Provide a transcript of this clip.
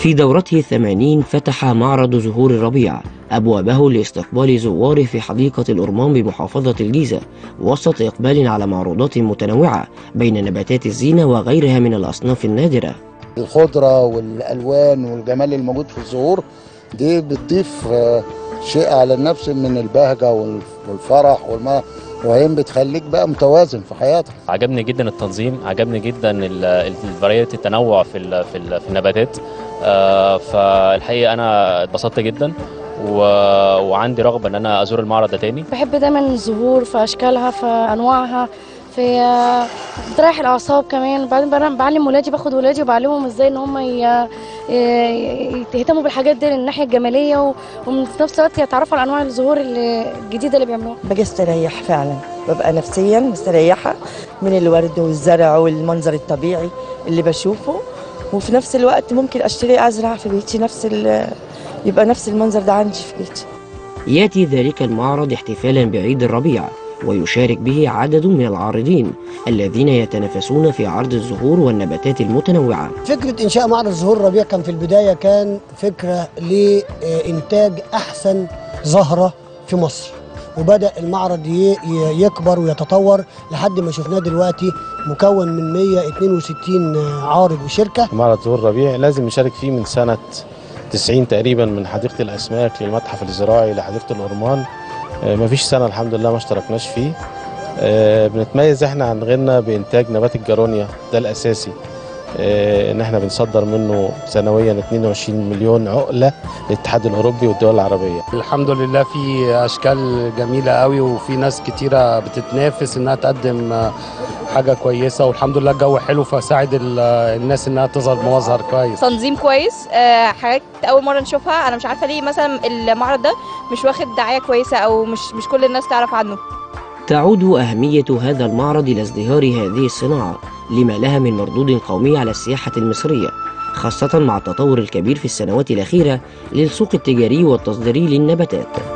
في دورته الثمانين فتح معرض زهور الربيع أبوابه لاستقبال زواره في حديقة الأرمان بمحافظة الجيزة وسط إقبال على معروضات متنوعة بين نباتات الزينة وغيرها من الأصناف النادرة الخضرة والألوان والجمال الموجود في الزهور دي بتضيف آه، شيء على النفس من البهجة والف- والفرح والما وهي بتخليك بقى متوازن في حياتك عجبني جدا التنظيم عجبني جدا الفاريتي التنوع في ال في, ال في النباتات آه، فالحقيقه انا اتبسطت جدا و... وعندي رغبه ان انا ازور المعرض ده تاني بحب دايما الزهور في اشكالها في انواعها في آه، بتريح الاعصاب كمان بعدين بر- بعلم ولادي باخد ولادي وبعلمهم ازاي ان هم ي- ي- يهتموا بالحاجات دي من الناحيه الجماليه و- ومن في نفس الوقت يتعرفوا على انواع الزهور اللي- الجديده اللي بيعملوها باجي استريح فعلا ببقى نفسيا مستريحة من الورد والزرع والمنظر الطبيعي اللي بشوفه وفي نفس الوقت ممكن اشتري ازرع في بيتي نفس ال- يبقى نفس المنظر ده عندي في بيتي ياتي ذلك المعرض احتفالا بعيد الربيع ويشارك به عدد من العارضين الذين يتنافسون في عرض الزهور والنباتات المتنوعة فكرة إنشاء معرض زهور الربيع كان في البداية كان فكرة لإنتاج أحسن زهرة في مصر وبدأ المعرض ي- ي- يكبر ويتطور لحد ما شفناه دلوقتي مكون من 162 عارض وشركة معرض زهور الربيع لازم نشارك فيه من سنة 90 تقريبا من حديقة الأسماك للمتحف الزراعي لحديقة الأورمان آه، مفيش سنة الحمد لله ما اشتركناش فيه آه، بنتميز احنا عن غيرنا بإنتاج نبات الجارونيا ده الأساسي آه، إن احنا بنصدر منه سنويا 22 مليون عقلة للاتحاد الأوروبي والدول العربية الحمد لله في اشكال جميله قوي وفي ناس كتيره بتتنافس انها تقدم آه، حاجه كويسه والحمد لله الجو حلو فساعد ال- آه، الناس انها تظهر بمظهر كويس تنظيم كويس آه، حاجات اول مره نشوفها انا مش عارفه ليه مثلا المعرض ده مش واخد دعايه كويسه او مش مش كل الناس تعرف عنه تعود أهمية هذا المعرض إلى ازدهار هذه الصناعة لما لها من مردود قومي على السياحة المصرية خاصة مع التطور الكبير في السنوات الأخيرة للسوق التجاري والتصديري للنباتات